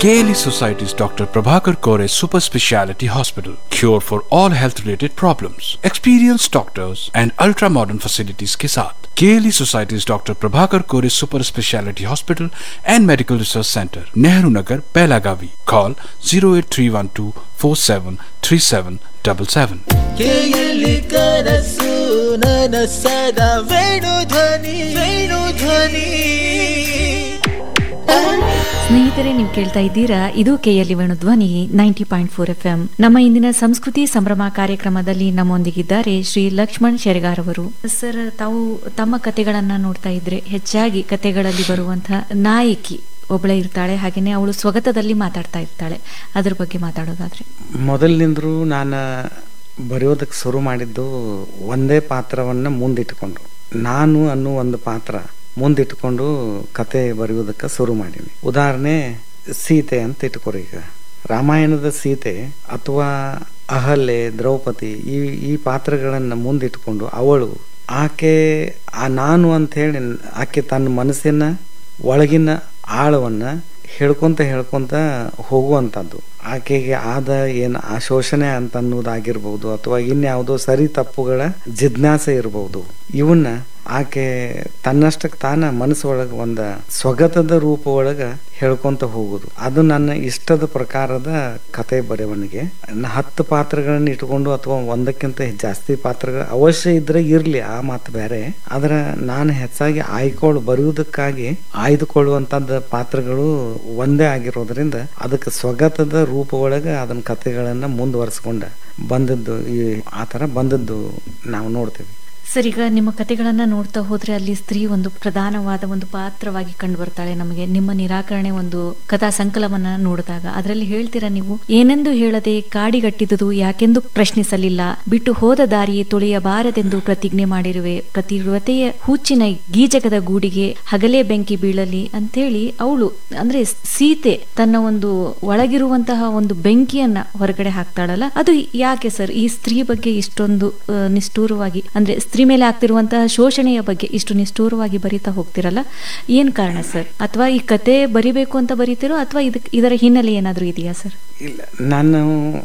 KLE Society's Dr. Prabhakar Kore Super Speciality Hospital. Cure for all health related problems. Experienced doctors and ultra modern facilities के साथ KLE Society's Dr. Prabhakar Kore Super Speciality Hospital and Medical Research Center, Nehru Nagar, Pelagavi. Call 08312 473777. ಕೇಯಲಿ ಕನಸು ನನಸದ ವೇಣು ಧ್ವನಿ ವೇಣು ಧ್ವನಿ ಸ್ನೇಹಿತರೆ ನೀವು ಕೇಳ್ತಾ ಇದ್ದೀರಾ ಇದು KLE Venu Dhwani ninety point four F M ನಮ್ಮ ಇಂದಿನ ಸಂಸ್ಕೃತಿ ಸಂಭ್ರಮ ಕಾರ್ಯಕ್ರಮದಲ್ಲಿ ನಮ್ಮೊಂದಿಗಿದ್ದಾರೆ ಶ್ರೀ ಲಕ್ಷ್ಮಣ್ ಶೆರಗಾರ್ ಅವರು ಸರ್ ತಾವು ತಮ್ಮ ಕತೆಗಳನ್ನ ನೋಡ್ತಾ ಇದ್ರೆ ಹೆಚ್ಚಾಗಿ ಕತೆಗಳಲ್ಲಿ ಬರುವಂತಹ ನಾಯಕಿ ಒಬ್ಬಳೇ ಇರ್ತಾಳೆ ಹಾಗೇನೆ ಅವಳು ಸ್ವಗತದಲ್ಲಿ ಮಾತಾಡ್ತಾ ಇರ್ತಾಳೆ ಅದ್ರ ಬಗ್ಗೆ ಮಾತಾಡೋದಾದ್ರೆ ಮೊದಲಿನಿಂದಲೂ ನಾನು ಬರೆಯೋದಕ್ಕೆ ಶುರು ಮಾಡಿದ್ದು ಒಂದೇ ಪಾತ್ರವನ್ನು ಮುಂದಿಟ್ಟುಕೊಂಡು ನಾನು ಅನ್ನೋ ಒಂದು ಪಾತ್ರ ಮುಂದಿಟ್ಟುಕೊಂಡು ಕತೆ ಬರೆಯೋದಕ್ಕೆ ಶುರು ಮಾಡೀನಿ ಉದಾಹರಣೆ ಸೀತೆ ಅಂತ ಇಟ್ಕೊರಿ ಈಗ ರಾಮಾಯಣದ ಸೀತೆ ಅಥವಾ ಅಹಲ್ಯೆ ದ್ರೌಪದಿ ಈ ಈ ಪಾತ್ರಗಳನ್ನು ಮುಂದಿಟ್ಕೊಂಡು ಅವಳು ಆಕೆ ಆ ನಾನು ಅಂತ ಹೇಳಿ ಆಕೆ ತನ್ನ ಮನಸ್ಸಿನ ಒಳಗಿನ ಆಳವನ್ನ ಹೇಳ್ಕೊಂತ ಹೇಳ್ಕೊಂತ ಹೋಗುವಂಥದ್ದು ಆಕೆಗೆ ಆದ ಏನು ಆ ಶೋಷಣೆ ಅಂತ ಅನ್ನೋದಾಗಿರ್ಬೋದು ಅಥವಾ ಇನ್ಯಾವುದೋ ಸರಿ ತಪ್ಪುಗಳ ಜಿಜ್ಞಾಸೆ ಇರಬಹುದು ಇವನ್ನ ಆಕೆ ತನ್ನಷ್ಟಕ್ಕೆ ತಾನ ಮನಸ್ಸೊಳಗೆ ಒಂದು ಸ್ವಗತದ ರೂಪ ಒಳಗ ಹೇಳ್ಕೊಂತ ಹೋಗುದು ಅದು ನನ್ನ ಇಷ್ಟದ ಪ್ರಕಾರದ ಕತೆ ಬರೆವಣಿಗೆ ನ- ಹತ್ತು ಪಾತ್ರಗಳನ್ನ ಇಟ್ಕೊಂಡು ಅಥವಾ ಒಂದಕ್ಕಿಂತ ಜಾಸ್ತಿ ಪಾತ್ರಗಳು ಅವಶ್ಯ ಇದ್ರೆ ಇರ್ಲಿ ಆ ಮಾತು ಬೇರೆ ಆದ್ರೆ ನಾನು ಹೆಚ್ಚಾಗಿ ಆಯ್ಕೊಳ್ಳು ಬರೆಯುವುದಕ್ಕಾಗಿ ಆಯ್ದುಕೊಳ್ಳುವಂತದ್ದು ಪಾತ್ರಗಳು ಒಂದೇ ಆಗಿರೋದ್ರಿಂದ ಅದಕ್ಕೆ ಸ್ವಗತದ ರೂಪ ಒಳಗೆ ಅದನ್ನ ಕತೆಗಳನ್ನ ಮುಂದುವರಿಸ್ಕೊಂಡ ಬಂದದ್ದು ಈ ಆ ಥರ ಬಂದದ್ದು ನಾವು ನೋಡ್ತೀವಿ ಸರ್ ಈಗ ನಿಮ್ಮ ಕತೆಗಳನ್ನ ನೋಡ್ತಾ ಹೋದ್ರೆ ಅಲ್ಲಿ ಸ್ತ್ರೀ ಒಂದು ಪ್ರಧಾನವಾದ ಒಂದು ಪಾತ್ರವಾಗಿ ಕಂಡು ಬರ್ತಾಳೆ ನಮಗೆ ನಿಮ್ಮ ನಿರಾಕರಣೆ ಒಂದು ಕಥಾ ಸಂಕಲವನ್ನ ನೋಡಿದಾಗ ಅದರಲ್ಲಿ ಹೇಳ್ತೀರಾ ನೀವು ಏನೆಂದು ಹೇಳದೆ ಕಾಡಿಗಟ್ಟಿದುದು ಯಾಕೆಂದು ಪ್ರಶ್ನಿಸಲಿಲ್ಲ ಬಿಟ್ಟು ಹೋದ ದಾರಿ ತುಳಿಯಬಾರದೆಂದು ಪ್ರತಿಜ್ಞೆ ಮಾಡಿರುವೆ ಪ್ರತಿವ್ರತೆಯ ಹೂಚಿನ ಗೀಜಕದ ಗೂಡಿಗೆ ಹಗಲೇ ಬೆಂಕಿ ಬೀಳಲಿ ಅಂತೇಳಿ ಅವಳು ಅಂದ್ರೆ ಸೀತೆ ತನ್ನ ಒಂದು ಒಳಗಿರುವಂತಹ ಒಂದು ಬೆಂಕಿಯನ್ನ ಹೊರಗಡೆ ಹಾಕ್ತಾಳಲ್ಲ ಅದು ಯಾಕೆ ಸರ್ ಈ ಸ್ತ್ರೀ ಬಗ್ಗೆ ಇಷ್ಟೊಂದು ಆ, ನಿಷ್ಠೂರವಾಗಿ ಅಂದ್ರೆ ಸ್ತ್ರೀ ಮೇಲೆ ಆಗ್ತಿರುವಂತಹ ಶೋಷಣೆಯ ಬಗ್ಗೆ ಇಷ್ಟು ನಿಷ್ಠೂರವಾಗಿ ಬರಿತಾ ಹೋಗ್ತಿರಲ್ಲ ಏನ್ ಕಾರಣ ಸರ್ ಅಥವಾ ಈ ಕತೆ ಬರಿಬೇಕು ಅಂತ ಬರೀತಿರೋ ಅಥವಾ ಇದಕ್ ಇದರ ಹಿನ್ನೆಲೆ ಏನಾದ್ರೂ ಇದೆಯಾ ಸರ್ ಇಲ್ಲ ನಾನು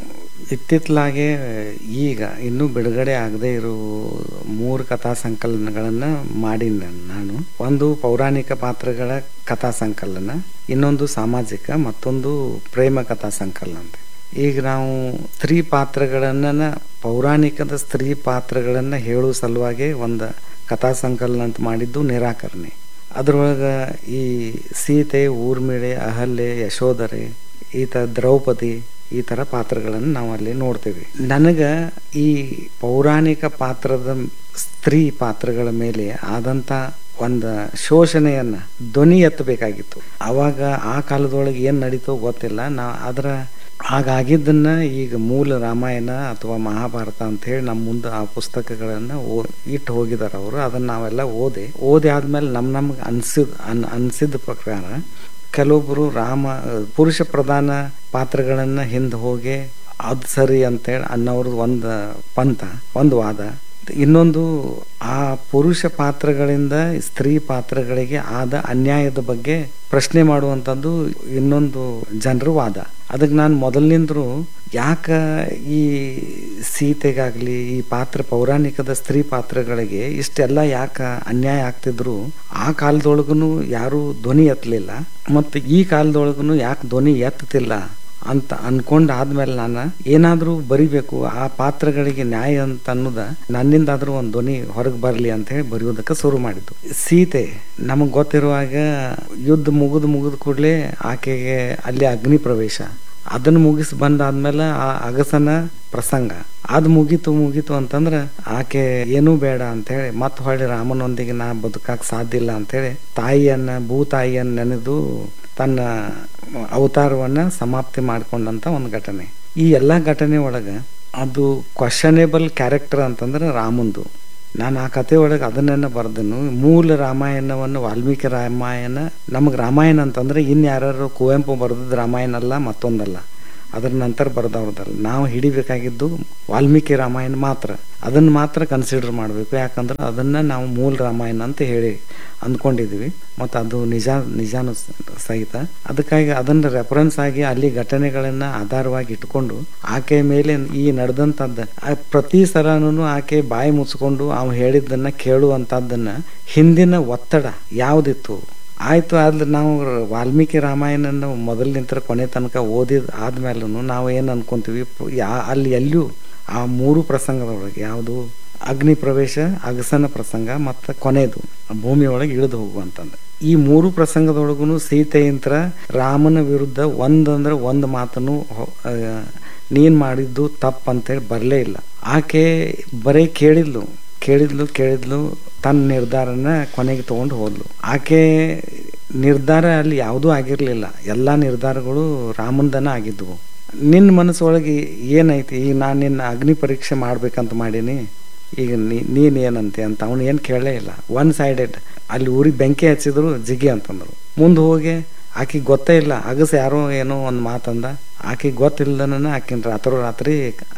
ಇತ್ತಿತ್ತಲಾಗೆ ಈಗ ಇನ್ನೂ ಬಿಡುಗಡೆ ಆಗದೆ ಇರೋ ಮೂರು ಕಥಾ ಸಂಕಲನಗಳನ್ನು ಮಾಡೀನಿ ನಾನು ಒಂದು ಪೌರಾಣಿಕ ಪಾತ್ರಗಳ ಕಥಾ ಸಂಕಲನ ಇನ್ನೊಂದು ಸಾಮಾಜಿಕ ಮತ್ತೊಂದು ಪ್ರೇಮ ಕಥಾ ಸಂಕಲನ ಅಂತ ಈಗ ನಾವು ಸ್ತ್ರೀ ಪಾತ್ರಗಳನ್ನ ಪೌರಾಣಿಕದ ಸ್ತ್ರೀ ಪಾತ್ರಗಳನ್ನ ಹೇಳುವ ಸಲುವಾಗಿ ಒಂದು ಕಥಾ ಸಂಕಲನ ಅಂತ ಮಾಡಿದ್ದು ನಿರಾಕರಣೆ ಅದ್ರೊಳಗೆ ಈ ಸೀತೆ ಊರ್ಮಿಳೆ ಅಹಲ್ಯೆ ಯಶೋಧರೆ ಈತ ದ್ರೌಪದಿ ಈ ತರ ಪಾತ್ರಗಳನ್ನು ನಾವು ಅಲ್ಲಿ ನೋಡ್ತೇವೆ ನನಗ ಈ ಪೌರಾಣಿಕ ಪಾತ್ರದ ಸ್ತ್ರೀ ಪಾತ್ರಗಳ ಮೇಲೆ ಆದಂತ ಒಂದು ಶೋಷಣೆಯನ್ನ ಧ್ವನಿ ಎತ್ತಬೇಕಾಗಿತ್ತು ಅವಾಗ ಆ ಕಾಲದೊಳಗೆ ಏನ್ ನಡೀತೋ ಗೊತ್ತಿಲ್ಲ ನಾ ಅದರ ಹಾಗಾಗಿದ್ದನ್ನ ಈಗ ಮೂಲ ರಾಮಾಯಣ ಅಥವಾ ಮಹಾಭಾರತ ಅಂತ ಹೇಳಿ ನಮ್ಮ ಮುಂದೆ ಆ ಪುಸ್ತಕಗಳನ್ನ ಓ- ಇಟ್ಟು ಹೋಗಿದಾರ ಅವರು ಅದನ್ನ ನಾವೆಲ್ಲ ಓದಿ ಓದಿ ಆದ್ಮೇಲೆ ನಮ್ ನಮ್ಗೆ ಅನ್ಸಿದ್ ಅನ್ ಅನ್ಸಿದ ಪ್ರಕಾರ ಕೆಲವೊಬ್ರು ರಾಮ ಪುರುಷ ಪ್ರಧಾನ ಪಾತ್ರಗಳನ್ನ ಹಿಂದೆ ಹೋಗಿ ಅದ್ ಸರಿ ಅಂತೇಳಿ ಅನ್ನೋರ್ದು ಒಂದು ಪಂಥ ಒಂದು ವಾದ ಇನ್ನೊಂದು ಆ ಪುರುಷ ಪಾತ್ರಗಳಿಂದ ಸ್ತ್ರೀ ಪಾತ್ರಗಳಿಗೆ ಆದ ಅನ್ಯಾಯದ ಬಗ್ಗೆ ಪ್ರಶ್ನೆ ಮಾಡುವಂಥದ್ದು ಇನ್ನೊಂದು ಜನರ ವಾದ ಅದಕ್ಕೆ ನಾನು ಮೊದಲಿನಿಂದಲೂ ಯಾಕ ಈ ಸೀತೆಗಾಗ್ಲಿ ಈ ಪಾತ್ರ ಪೌರಾಣಿಕದ ಸ್ತ್ರೀ ಪಾತ್ರಗಳಿಗೆ ಇಷ್ಟೆಲ್ಲ ಯಾಕ ಅನ್ಯಾಯ ಆಗ್ತಿದ್ರು ಆ ಕಾಲದೊಳಗೂ ಯಾರು ಧ್ವನಿ ಎತ್ತಲಿಲ್ಲ ಮತ್ತು ಈ ಕಾಲದೊಳಗೂ ಯಾಕೆ ಧ್ವನಿ ಎತ್ತತಿಲ್ಲ ಅಂತ ಅನ್ಕೊಂಡ್ ಆದ್ಮೇಲೆ ನಾನು ಏನಾದ್ರೂ ಬರಿಬೇಕು ಆ ಪಾತ್ರಗಳಿಗೆ ನ್ಯಾಯ ಅಂತ ಅನ್ನೋದ ನನ್ನಿಂದಾದ್ರೂ ಒಂದು ಧ್ವನಿ ಹೊರಗೆ ಬರಲಿ ಅಂತ ಹೇಳಿ ಬರೆಯೋದಕ್ಕೆ ಶುರು ಮಾಡಿದ್ದು ಸೀತೆ ನಮಗ್ ಗೊತ್ತಿರುವಾಗ ಯುದ್ಧ ಮುಗಿದು ಮುಗಿದ ಕೂಡಲೇ ಆಕೆಗೆ ಅಲ್ಲಿ ಅಗ್ನಿ ಪ್ರವೇಶ ಅದನ್ನ ಮುಗಿಸಿ ಬಂದಾದ್ಮೇಲೆ ಆ ಅಗಸನ ಪ್ರಸಂಗ ಅದ್ ಮುಗೀತು ಮುಗೀತು ಅಂತಂದ್ರ ಆಕೆ ಏನೂ ಬೇಡ ಅಂತ ಹೇಳಿ ಮತ್ ಹೊಳ್ಳಿ ರಾಮನೊಂದಿಗೆ ನಾ ಬದುಕಾಕ್ ಸಾಧ್ಯ ಇಲ್ಲ ಅಂತ ಹೇಳಿ ತಾಯಿಯನ್ನ ಭೂತಾಯಿಯನ್ನ ನೆನೆದು ತನ್ನ ಅವತಾರವನ್ನ ಸಮಾಪ್ತಿ ಮಾಡ್ಕೊಂಡಂತ ಒಂದು ಘಟನೆ ಈ ಎಲ್ಲಾ ಘಟನೆ ಒಳಗ ಅದು ಕ್ವಶನೇಬಲ್ ಕ್ಯಾರೆಕ್ಟರ್ ಅಂತಂದ್ರೆ ರಾಮಂದು ನಾನು ಆ ಕತೆ ಒಳಗೆ ಅದನ್ನೆಲ್ಲ ಬರ್ದನು ಮೂಲ ರಾಮಾಯಣವನ್ನು ವಾಲ್ಮೀಕಿ ರಾಮಾಯಣ ನಮಗೆ ರಾಮಾಯಣ ಅಂತಂದ್ರೆ ಇನ್ಯಾರು ಕುವೆಂಪು ಬರೆದದ್ದು ರಾಮಾಯಣ ಅಲ್ಲ ಮತ್ತೊಂದಲ್ಲ ಅದರ ನಂತರ ಬರೆದವ್ರದಲ್ಲ ನಾವು ಹಿಡಿಬೇಕಾಗಿದ್ದು ವಾಲ್ಮೀಕಿ ರಾಮಾಯಣ ಮಾತ್ರ ಅದನ್ನು ಮಾತ್ರ ಕನ್ಸಿಡರ್ ಮಾಡಬೇಕು ಯಾಕಂದ್ರೆ ಅದನ್ನು ನಾವು ಮೂಲ ರಾಮಾಯಣ ಅಂತ ಹೇಳಿ ಅಂದ್ಕೊಂಡಿದ್ವಿ ಮತ್ತು ಅದು ನಿಜ ನಿಜಾನು ಸಹಿತ ಅದಕ್ಕಾಗಿ ಅದನ್ನು ರೆಫರೆನ್ಸ್ ಆಗಿ ಅಲ್ಲಿ ಘಟನೆಗಳನ್ನು ಆಧಾರವಾಗಿ ಇಟ್ಕೊಂಡು ಆಕೆಯ ಮೇಲೆ ಈ ನಡೆದಂಥದ್ದು ಆ ಪ್ರತಿ ಸಲನೂ ಆಕೆ ಬಾಯಿ ಮುಚ್ಕೊಂಡು ಅವ ಹೇಳಿದ್ದನ್ನು ಕೇಳುವಂಥದ್ದನ್ನು ಹಿಂದಿನ ಒತ್ತಡ ಯಾವುದಿತ್ತು ಆಯ್ತು ಆದ್ರೆ ನಾವು ವಾಲ್ಮೀಕಿ ರಾಮಾಯಣನ ಮೊದಲಿನಿಂದ ಕೊನೆ ತನಕ ಓದಿದ ಆದ್ಮೇಲೂ ನಾವು ಏನು ಅನ್ಕೊಂತೀವಿ ಪ್- ಯಾ ಅಲ್ಲಿ ಎಲ್ಲೂ ಆ ಮೂರು ಪ್ರಸಂಗದೊಳಗೆ ಯಾವುದು ಅಗ್ನಿ ಪ್ರವೇಶ ಅಗಸನ ಪ್ರಸಂಗ ಮತ್ತು ಕೊನೆಯದು ಭೂಮಿಯೊಳಗೆ ಇಳಿದು ಹೋಗುವಂತಂದು ಈ ಮೂರು ಪ್ರಸಂಗದೊಳಗೂ ಸೀತೆಯಂತ್ರ ರಾಮನ ವಿರುದ್ಧ ಒಂದಂದ್ರೆ ಒಂದು ಮಾತನ್ನು ಹೊ- ಆ, ನೀನ್ ಮಾಡಿದ್ದು ತಪ್ಪು ಅಂತೇಳಿ ಬರಲೇ ಇಲ್ಲ ಆಕೆ ಬರೀ ಕೇಳಿದ್ಲು ಕೇಳಿದ್ಲು ಕೇಳಿದ್ಲು ತನ್ನ ನಿರ್ಧಾರನ ಕೊನೆಗೆ ತಗೊಂಡು ಹೋದ್ಲು ಆಕೆ ನಿರ್ಧಾರ ಅಲ್ಲಿ ಯಾವುದೂ ಆಗಿರಲಿಲ್ಲ ಎಲ್ಲ ನಿರ್ಧಾರಗಳು ರಾಮಂದನ ಆಗಿದ್ವು ನಿನ್ನ ಮನಸ್ಸೊಳಗೆ ಏನೈತಿ ಈಗ ನಾನು ನಿನ್ನ ಅಗ್ನಿ ಪರೀಕ್ಷೆ ಮಾಡ್ಬೇಕಂತ ಮಾಡೀನಿ ಈಗ ನೀ ನೀನು ಏನಂತೆ ಅಂತ ಅವನು ಏನು ಕೇಳಲೇ ಇಲ್ಲ ಒನ್ ಸೈಡೆಡ್ ಅಲ್ಲಿ ಊರಿಗೆ ಬೆಂಕಿ ಹಚ್ಚಿದ್ರು ಜಿಗಿ ಅಂತಂದ್ರು ಮುಂದೆ ಹೋಗಿ ಆಕಿಗೆ ಗೊತ್ತೇ ಇಲ್ಲ ಅಗಸ ಯಾರೋ ಏನೋ ಒಂದು ಮಾತಂದ ಆಕಿಗೆ ಗೊತ್ತಿಲ್ಲದನ ಆಕಿನ ರಾತ್ರೋ ರಾತ್ರಿ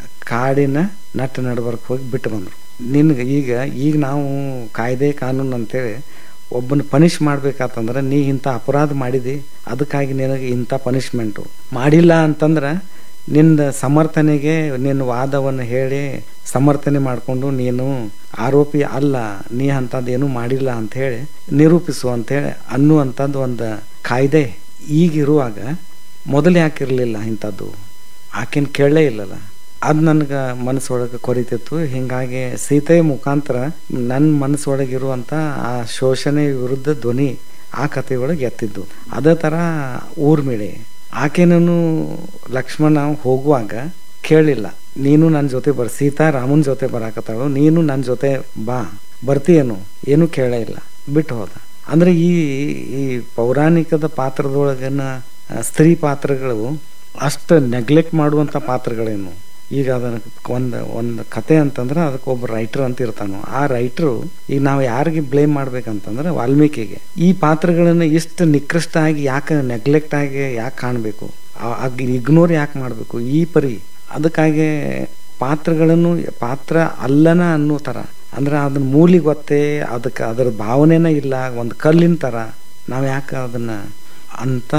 ಕಾಡಿನ ನಟ್ಟ ನಡ್ಬರ್ಕ್ ಹೋಗಿ ಬಿಟ್ಟು ಬಂದರು ನಿನ್ಗೆ ಈಗ ಈಗ ನಾವು ಕಾಯ್ದೆ ಕಾನೂನು ಅಂತೇಳಿ ಒಬ್ಬನ ಪನಿಷ್ ಮಾಡ್ಬೇಕಾತಂದ್ರೆ ನೀ ಇಂಥ ಅಪರಾಧ ಮಾಡಿದಿ ಅದಕ್ಕಾಗಿ ನಿನಗೆ ಇಂಥ ಪನಿಷ್ಮೆಂಟು ಮಾಡಿಲ್ಲ ಅಂತಂದ್ರೆ ನಿನ್ನ ಸಮರ್ಥನೆಗೆ ನಿನ್ನ ವಾದವನ್ನು ಹೇಳಿ ಸಮರ್ಥನೆ ಮಾಡಿಕೊಂಡು ನೀನು ಆರೋಪಿ ಅಲ್ಲ ನೀ ಅಂಥದ್ದು ಏನೂ ಮಾಡಿಲ್ಲ ಅಂತ ಹೇಳಿ ನಿರೂಪಿಸು ಅಂತೇಳಿ ಅನ್ನುವಂಥದ್ದು ಒಂದು ಕಾಯ್ದೆ ಈಗಿರುವಾಗ ಮೊದಲು ಯಾಕಿರಲಿಲ್ಲ ಇಂಥದ್ದು ಆಕೆನ ಕೇಳಲೇ ಇಲ್ಲಲ್ಲ ಅದು ನನಗೆ ಮನಸ್ಸೊಳಗೆ ಕೊರಿತಿತ್ತು ಹಿಂಗಾಗಿ ಸೀತೆಯ ಮುಖಾಂತರ ನನ್ನ ಮನಸ್ಸೊಳಗಿರುವಂಥ ಆ ಶೋಷಣೆ ವಿರುದ್ಧ ಧ್ವನಿ ಆ ಕಥೆಯೊಳಗೆ ಎತ್ತಿದ್ದು ಅದೇ ಥರ ಊರ್ಮಿಳೆ ಆಕೆನೂ ಲಕ್ಷ್ಮಣ ಹೋಗುವಾಗ ಕೇಳಿಲ್ಲ ನೀನು ನನ್ನ ಜೊತೆ ಬರ್ ಸೀತಾ ರಾಮನ ಜೊತೆ ಬರಾಕತ್ತಾಳು ನೀನು ನನ್ನ ಜೊತೆ ಬಾ ಬರ್ತೀಯೇನು ಏನು ಕೇಳೇ ಇಲ್ಲ ಬಿಟ್ಟು ಹೋದ ಅಂದ್ರೆ ಈ ಈ ಪೌರಾಣಿಕದ ಪಾತ್ರದೊಳಗನ ಆ, ಸ್ತ್ರೀ ಪಾತ್ರಗಳು ಅಷ್ಟು ನೆಗ್ಲೆಕ್ಟ್ ಮಾಡುವಂಥ ಪಾತ್ರಗಳೇನು ಈಗ ಅದನ್ನ ಒಂದು ಒಂದು ಕತೆ ಅಂತಂದ್ರೆ ಅದಕ್ಕೆ ಒಬ್ಬ ರೈಟರ್ ಅಂತ ಇರ್ತಾನು ಆ ರೈಟ್ರು ಈಗ ನಾವು ಯಾರಿಗೆ ಬ್ಲೇಮ್ ಮಾಡ್ಬೇಕಂತಂದ್ರೆ ವಾಲ್ಮೀಕಿಗೆ ಈ ಪಾತ್ರಗಳನ್ನು ಇಷ್ಟು ನಿಕೃಷ್ಟ ಆಗಿ ಯಾಕೆ ನೆಗ್ಲೆಕ್ಟ್ ಆಗಿ ಯಾಕೆ ಕಾಣಬೇಕು ಇಗ್ನೋರ್ ಯಾಕೆ ಮಾಡಬೇಕು ಈ ಪರಿ ಅದಕ್ಕಾಗಿ ಪಾತ್ರಗಳನ್ನು ಪಾತ್ರ ಅಲ್ಲನ ಅನ್ನೋ ಥರ ಅಂದ್ರೆ ಅದನ್ನ ಮೂಲಿ ಗೊತ್ತೇ ಅದಕ್ಕೆ ಅದರ ಭಾವನೆನೇ ಇಲ್ಲ ಒಂದು ಕಲ್ಲಿನ ಥರ ನಾವು ಯಾಕೆ ಅದನ್ನ ಅಂತ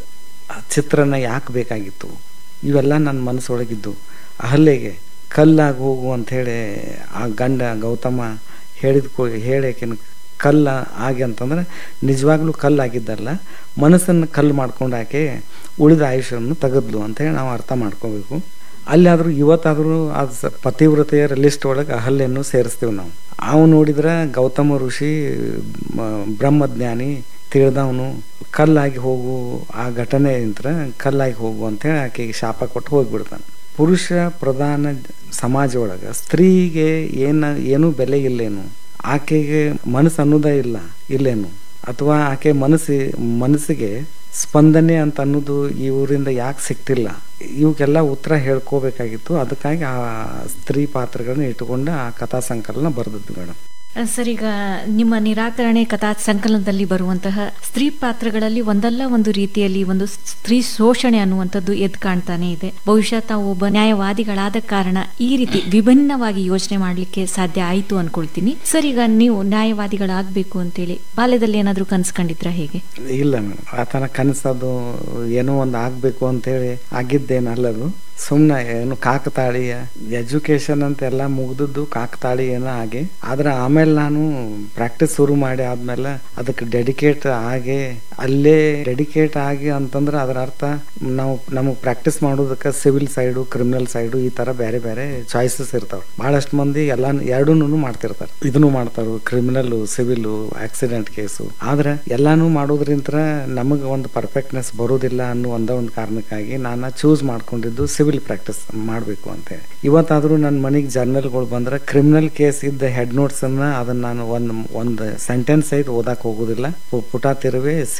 ಚಿತ್ರನ ಯಾಕೆ ಬೇಕಾಗಿತ್ತು ಇವೆಲ್ಲ ನನ್ನ ಮನಸ್ಸೊಳಗಿದ್ದು ಅಹಲ್ಯೆಗೆ ಕಲ್ಲಾಗಿ ಹೋಗು ಅಂಥೇಳಿ ಆ ಗಂಡ ಗೌತಮ ಹೇಳಿದ ಕೂ ಹೇಳಕಿನ ಕಲ್ಲ ಆಗಿ ಅಂತಂದ್ರೆ ನಿಜವಾಗ್ಲೂ ಕಲ್ಲಾಗಿದ್ದಲ್ಲ ಮನಸ್ಸನ್ನು ಕಲ್ಲು ಮಾಡ್ಕೊಂಡು ಆಕೆ ಉಳಿದ ಆಯುಷ್ಯವನ್ನು ತೆಗೆದ್ಲು ಅಂತೇಳಿ ನಾವು ಅರ್ಥ ಮಾಡ್ಕೋಬೇಕು ಅಲ್ಲಾದರೂ ಇವತ್ತಾದರೂ ಅದು ಸ- ಪತಿವ್ರತೆಯರ ಲಿಸ್ಟ್ ಒಳಗೆ ಅಹಲ್ಯನ್ನು ಸೇರಿಸ್ತೀವಿ ನಾವು ಅವು ನೋಡಿದ್ರೆ ಗೌತಮ ಋಷಿ ಮ- ಬ್ರಹ್ಮಜ್ಞಾನಿ ತಿಳಿದವನು ಕಲ್ಲಾಗಿ ಹೋಗು ಆ ಘಟನೆಯಿಂದ ಕಲ್ಲಾಗಿ ಹೋಗು ಅಂತೇಳಿ ಆಕೆಗೆ ಶಾಪ ಕೊಟ್ಟು ಹೋಗ್ಬಿಡ್ತಾನೆ ಪುರುಷ ಪ್ರಧಾನ ಸಮಾಜ ಒಳಗೆ ಸ್ತ್ರೀಗೆ ಏನ ಏನೂ ಬೆಲೆ ಇಲ್ಲೇನು ಆಕೆಗೆ ಮನಸ್ಸು ಅನ್ನೋದೇ ಇಲ್ಲ ಇಲ್ಲೇನು ಅಥವಾ ಆಕೆ ಮನಸ್ಸಿ ಮನಸ್ಸಿಗೆ ಸ್ಪಂದನೆ ಅಂತ ಅನ್ನೋದು ಈ ಊರಿಂದ ಯಾಕೆ ಸಿಕ್ತಿಲ್ಲ ಇವಕ್ಕೆಲ್ಲ ಉತ್ತರ ಹೇಳ್ಕೋಬೇಕಾಗಿತ್ತು ಅದಕ್ಕಾಗಿ ಆ ಸ್ತ್ರೀ ಪಾತ್ರಗಳನ್ನ ಇಟ್ಟುಕೊಂಡು ಆ ಕಥಾ ಸಂಕಲನ ಬರೆದದ್ದು ಮೇಡಮ್ ಸರ್ ಈಗ ನಿಮ್ಮ ನಿರಾಕರಣೆ ಕಥಾ ಸಂಕಲನದಲ್ಲಿ ಬರುವಂತಹ ಸ್ತ್ರೀ ಪಾತ್ರಗಳಲ್ಲಿ ಒಂದಲ್ಲ ಒಂದು ರೀತಿಯಲ್ಲಿ ಒಂದು ಸ್ತ್ರೀ ಶೋಷಣೆ ಅನ್ನುವಂಥದ್ದು ಎದ್ದು ಕಾಣ್ತಾನೆ ಇದೆ ಬಹುಶಃ ತಾವು ಒಬ್ಬ ನ್ಯಾಯವಾದಿಗಳಾದ ಕಾರಣ ಈ ರೀತಿ ವಿಭಿನ್ನವಾಗಿ ಯೋಚನೆ ಮಾಡ್ಲಿಕ್ಕೆ ಸಾಧ್ಯ ಆಯ್ತು ಅನ್ಕೊಳ್ತೀನಿ ಸರ್ ಈಗ ನೀವು ನ್ಯಾಯವಾದಿಗಳಾಗಬೇಕು ಅಂತೇಳಿ ಬಾಲ್ಯದಲ್ಲಿ ಏನಾದ್ರೂ ಕನ್ಸ್ಕೊಂಡಿದ್ರ ಹೇಗೆ ಇಲ್ಲ ಮೇಡಮ್ ಆತನ ಕನಸದು ಏನೋ ಒಂದು ಆಗಬೇಕು ಅಂತೇಳಿ ಆಗಿದ್ದೇನಲ್ಲದು ಸುಮ್ಮನೆ ಏನು ಕಾಕತಾಳೀಯ ಎಜುಕೇಶನ್ ಅಂತ ಎಲ್ಲ ಮುಗ್ದದ್ದು ಕಾಕತಾಳಿ ಏನೋ ಹಾಗೆ ಆದ್ರೆ ಆಮೇಲೆ ನಾನು ಪ್ರಾಕ್ಟೀಸ್ ಶುರು ಮಾಡಿ ಆದ್ಮೇಲೆ ಅದಕ್ಕೆ ಡೆಡಿಕೇಟ್ ಆಗಿ ಅಲ್ಲೇ ಡೆಡಿಕೇಟ್ ಆಗಿ ಅಂತಂದ್ರೆ ಅದರ ಅರ್ಥ ನಾವು ನಮಗೆ ಪ್ರಾಕ್ಟೀಸ್ ಮಾಡೋದಕ್ಕೆ ಸಿವಿಲ್ ಸೈಡು ಕ್ರಿಮಿನಲ್ ಸೈಡು ಈ ತರ ಬೇರೆ ಬೇರೆ ಚಾಯ್ಸಸ್ ಇರ್ತಾವೆ ಬಹಳಷ್ಟು ಮಂದಿ ಎಲ್ಲ ಎರಡೂನು ಮಾಡ್ತಿರ್ತಾರೆ ಇದನ್ನು ಮಾಡ್ತಾರು ಕ್ರಿಮಿನಲ್ ಸಿವಿಲ್ ಆಕ್ಸಿಡೆಂಟ್ ಕೇಸು ಆದ್ರೆ ಎಲ್ಲಾನು ಮಾಡೋದ್ರಿಂತ ನಮಗೆ ಒಂದು ಪರ್ಫೆಕ್ಟ್ನೆಸ್ ಬರೋದಿಲ್ಲ ಅನ್ನೋ ಒಂದ ಒಂದು ಕಾರಣಕ್ಕಾಗಿ ನಾನು ಚೂಸ್ ಮಾಡ್ಕೊಂಡಿದ್ದು ಸಿವಿಲ್ ಪ್ರಾಕ್ಟೀಸ್ ಮಾಡಬೇಕು ಅಂತೇಳಿ ಇವತ್ತಾದ್ರೂ ನನ್ನ ಮನೆಗೆ ಜರ್ನಲ್ಗಳು ಬಂದ್ರೆ ಕ್ರಿಮಿನಲ್ ಕೇಸ್ ಇದ್ದ ಹೆಡ್ ನೋಟ್ಸ್ ಅನ್ನ ಅದನ್ನ ನಾನು ಒಂದು ಒಂದು ಸೆಂಟೆನ್ಸ್ ಐದು ಓದಕ್ ಹೋಗೋದಿಲ್ಲ ಪು- ಪುಟ ತಿರುವೆ ಸಿವಿಲ್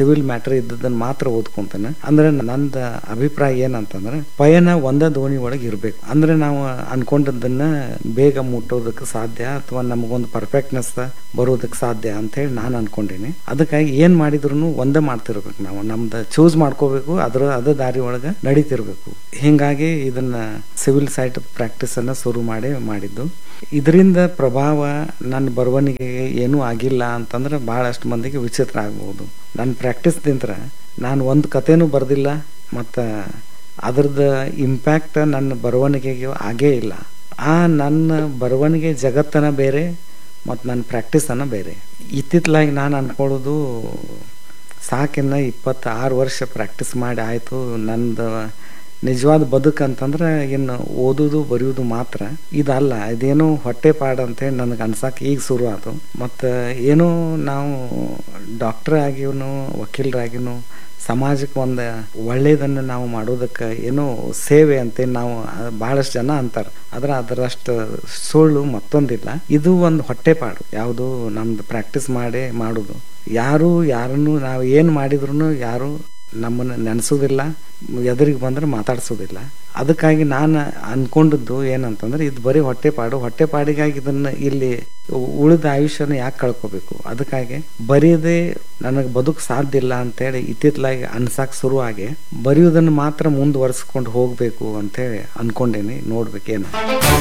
ಸಿವಿಲ್ ಮ್ಯಾಟರ್ ಇದ್ದದನ್ನ ಮಾತ್ರ ಓದ್ಕೊಂತಾನೆ ಅಂದ್ರೆ ನಂದ ಅಭಿಪ್ರಾಯ ಏನಂತಂದ್ರೆ ಪಯಣ ಒಂದ ದೋಣಿ ಒಳಗೆ ಇರ್ಬೇಕು ಅಂದ್ರೆ ನಾವು ಅನ್ಕೊಂಡದ್ದನ್ನ ಬೇಗ ಮುಟ್ಟೋದಕ್ಕೆ ಸಾಧ್ಯ ಅಥವಾ ನಮಗೊಂದು ಪರ್ಫೆಕ್ಟ್ನೆಸ್ ಬರೋದಕ್ಕೆ ಸಾಧ್ಯ ಅಂತ ಹೇಳಿ ನಾನು ಅನ್ಕೊಂಡೀನಿ ಅದಕ್ಕಾಗಿ ಏನ್ ಮಾಡಿದ್ರು ಒಂದೇ ಮಾಡ್ತಿರ್ಬೇಕು ನಾವು ನಮ್ದು ಚೂಸ್ ಮಾಡ್ಕೋಬೇಕು ಅದ್ರ ಅದ ದಾರಿ ಒಳಗೆ ನಡೀತಿರ್ಬೇಕು ಹಿಂಗಾಗಿ ಇದನ್ನ ಸಿವಿಲ್ ಸೈಟ್ ಪ್ರಾಕ್ಟೀಸ್ ಅನ್ನ ಶುರು ಮಾಡಿ ಮಾಡಿದ್ದು ಇದರಿಂದ ಪ್ರಭಾವ ನನ್ನ ಬರವಣಿಗೆಗೆ ಏನೂ ಆಗಿಲ್ಲ ಅಂತಂದ್ರೆ ಭಾಳಷ್ಟು ಮಂದಿಗೆ ವಿಚಿತ್ರ ಆಗ್ಬೋದು ನನ್ನ ಪ್ರಾಕ್ಟೀಸ್ದಿಂತ್ರ ನಾನು ಒಂದು ಕಥೆನೂ ಬರೆದಿಲ್ಲ ಮತ್ತು ಅದ್ರದ್ದು ಇಂಪ್ಯಾಕ್ಟ್ ನನ್ನ ಬರವಣಿಗೆಗೆ ಆಗೇ ಇಲ್ಲ ಆ ನನ್ನ ಬರವಣಿಗೆ ಜಗತ್ತನ ಬೇರೆ ಮತ್ತು ನನ್ನ ಪ್ರಾಕ್ಟೀಸನ್ನು ಬೇರೆ ಇತ್ತಿತ್ತಲಾಗಿ ನಾನು ಅನ್ಕೊಳ್ಳೋದು ಸಾಕಿನ್ನ ಇಪ್ಪತ್ತಾರು ವರ್ಷ ಪ್ರಾಕ್ಟೀಸ್ ಮಾಡಿ ಆಯಿತು ನಂದು ನಿಜವಾದ ಬದುಕು ಅಂತಂದ್ರೆ ಇನ್ನು ಓದೋದು ಬರೆಯೋದು ಮಾತ್ರ ಇದಲ್ಲ ಇದೇನೋ ಹೊಟ್ಟೆ ಪಾಡು ಅಂತೇಳಿ ನನಗೆ ಅನ್ಸಕ್ಕೆ ಈಗ ಶುರು ಆಯ್ತು ಮತ್ತು ಏನೋ ನಾವು ಡಾಕ್ಟರ್ ಆಗಿವನು ವಕೀಲರಾಗಿನೂ ಸಮಾಜಕ್ಕೆ ಒಂದು ಒಳ್ಳೆಯದನ್ನು ನಾವು ಮಾಡೋದಕ್ಕೆ ಏನೋ ಸೇವೆ ಅಂತ ನಾವು ಭಾಳಷ್ಟು ಜನ ಅಂತಾರೆ ಆದ್ರೆ ಅದರಷ್ಟು ಸುಳ್ಳು ಮತ್ತೊಂದಿಲ್ಲ ಇದು ಒಂದು ಹೊಟ್ಟೆಪಾಡು ಯಾವುದು ನಮ್ದು ಪ್ರಾಕ್ಟೀಸ್ ಮಾಡಿ ಮಾಡೋದು ಯಾರು ಯಾರನ್ನು ನಾವು ಏನು ಮಾಡಿದ್ರು ಯಾರು ನಮ್ಮನ್ನು ನೆನೆಸೋದಿಲ್ಲ ಎದುರಿಗೆ ಬಂದ್ರೆ ಮಾತಾಡ್ಸೋದಿಲ್ಲ ಅದಕ್ಕಾಗಿ ನಾನು ಅನ್ಕೊಂಡದ್ದು ಏನಂತಂದ್ರೆ ಇದು ಬರೀ ಹೊಟ್ಟೆಪಾಡು ಹೊಟ್ಟೆಪಾಡಿಗಾಗಿ ಇದನ್ನ ಇಲ್ಲಿ ಉಳಿದ ಆಯುಷ್ಯನ ಯಾಕೆ ಕಳ್ಕೊಬೇಕು ಅದಕ್ಕಾಗಿ ಬರೆಯದೆ ನನಗೆ ಬದುಕು ಸಾಧ್ಯ ಇಲ್ಲ ಅಂತೇಳಿ ಇತ್ತಿತ್ತಲಾಗಿ ಅನ್ಸಕ್ಕೆ ಶುರುವಾಗಿ ಬರೆಯೋದನ್ನು ಮಾತ್ರ ಮುಂದುವರ್ಸ್ಕೊಂಡು ಹೋಗಬೇಕು ಅಂತೇಳಿ ಅನ್ಕೊಂಡೇನಿ ನೋಡ್ಬೇಕೇನು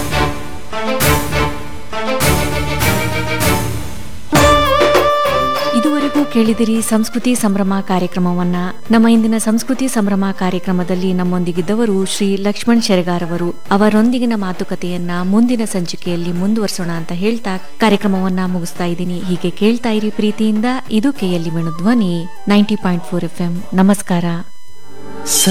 ಇದುವರೆಗೂ ಕೇಳಿದಿರಿ ಸಂಸ್ಕೃತಿ ಸಂಭ್ರಮ ಕಾರ್ಯಕ್ರಮವನ್ನ ನಮ್ಮ ಇಂದಿನ ಸಂಸ್ಕೃತಿ ಸಂಭ್ರಮ ಕಾರ್ಯಕ್ರಮದಲ್ಲಿ ನಮ್ಮೊಂದಿಗಿದ್ದವರು ಶ್ರೀ ಲಕ್ಷ್ಮಣ್ ಶೆರಗಾರ್ ಅವರು ಅವರೊಂದಿಗಿನ ಮಾತುಕತೆಯನ್ನ ಮುಂದಿನ ಸಂಚಿಕೆಯಲ್ಲಿ ಮುಂದುವರಿಸೋಣ ಅಂತ ಹೇಳ್ತಾ ಕಾರ್ಯಕ್ರಮವನ್ನ ಮುಗಿಸ್ತಾ ಇದ್ದೀನಿ ಹೀಗೆ ಕೇಳ್ತಾ ಇರಿ ಪ್ರೀತಿಯಿಂದ ಇದು ಕೆಎಲ್ಇ ಧ್ವನಿ ನೈಂಟಿ ಪಾಯಿಂಟ್ ಫೋರ್ ಎಫ್ ನಮಸ್ಕಾರ